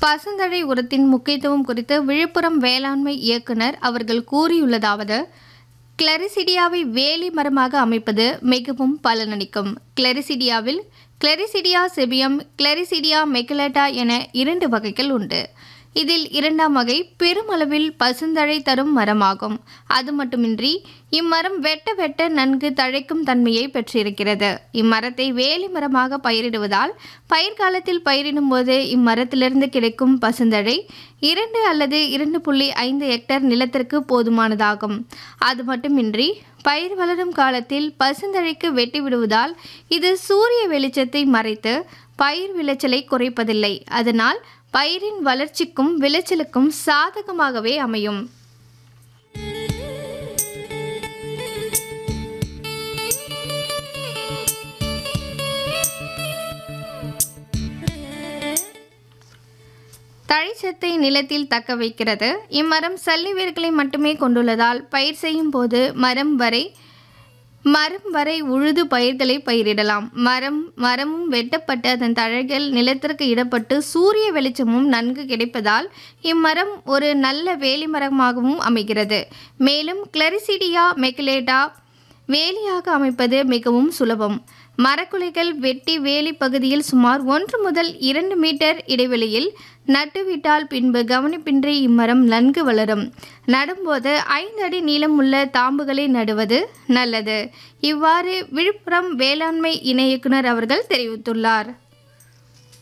பசுந்தழை உரத்தின் முக்கியத்துவம் குறித்து விழுப்புரம் வேளாண்மை இயக்குனர் அவர்கள் கூறியுள்ளதாவது கிளரிசிடியாவை வேலி மரமாக அமைப்பது மிகவும் பலனளிக்கும் கிளரிசிடியாவில் கிளரிசிடியா செபியம் கிளரிசிடியா மெக்கலேட்டா என இரண்டு வகைகள் உண்டு இதில் இரண்டாம் வகை பெருமளவில் பசுந்தழை தரும் மரமாகும் அது மட்டுமின்றி இம்மரம் வெட்ட வெட்ட நன்கு தழைக்கும் தன்மையை பெற்றிருக்கிறது இம்மரத்தை வேலி மரமாக பயிரிடுவதால் பயிர்காலத்தில் பயிரிடும் போது இம்மரத்திலிருந்து கிடைக்கும் பசுந்தழை இரண்டு அல்லது இரண்டு புள்ளி ஐந்து ஹெக்டேர் நிலத்திற்கு போதுமானதாகும் அது மட்டுமின்றி பயிர் வளரும் காலத்தில் பசுந்தழைக்கு வெட்டி விடுவதால் இது சூரிய வெளிச்சத்தை மறைத்து பயிர் விளைச்சலை குறைப்பதில்லை அதனால் பயிரின் வளர்ச்சிக்கும் விளைச்சலுக்கும் சாதகமாகவே அமையும் தழைச்சத்தை நிலத்தில் தக்க வைக்கிறது இம்மரம் சல்லி வேர்களை மட்டுமே கொண்டுள்ளதால் பயிர் செய்யும் போது மரம் வரை மரம் வரை உழுது பயிர்களை பயிரிடலாம் மரம் மரமும் வெட்டப்பட்டு அதன் தழைகள் நிலத்திற்கு இடப்பட்டு சூரிய வெளிச்சமும் நன்கு கிடைப்பதால் இம்மரம் ஒரு நல்ல வேலி மரமாகவும் அமைகிறது மேலும் கிளரிசிடியா மெக்கலேட்டா வேலியாக அமைப்பது மிகவும் சுலபம் மரக்குலைகள் வெட்டி வேலி பகுதியில் சுமார் ஒன்று முதல் இரண்டு மீட்டர் இடைவெளியில் நட்டுவிட்டால் பின்பு கவனிப்பின்றி இம்மரம் நன்கு வளரும் நடும்போது ஐந்து அடி நீளமுள்ள தாம்புகளை நடுவது நல்லது இவ்வாறு விழுப்புரம் வேளாண்மை இணை இயக்குனர் அவர்கள் தெரிவித்துள்ளார்